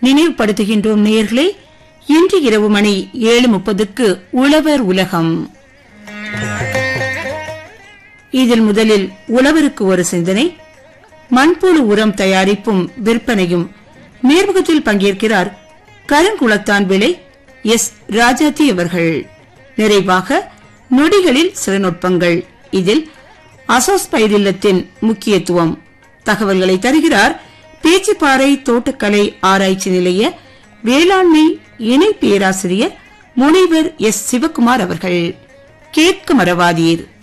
நினைவுபடுத்துகின்றோம் நேயர்களே இன்று இரவு மணி ஏழு முப்பதுக்கு உழவர் உலகம் இதில் முதலில் உழவருக்கு ஒரு சிந்தனை மண்புழு உரம் தயாரிப்பும் விற்பனையும் நேர்முகத்தில் பங்கேற்கிறார் கருங்குளத்தான் விலை எஸ் ராஜாத்தி அவர்கள் நிறைவாக நொடிகளில் சில நுட்பங்கள் இதில் அசோஸ்பைரில்லத்தின் முக்கியத்துவம் தகவல்களை தருகிறார் பேச்சுப்பாறை தோட்டக்கலை ஆராய்ச்சி நிலைய வேளாண்மை இணை பேராசிரியர் முனைவர் எஸ் சிவக்குமார் அவர்கள் கேட்க மறவாதீர்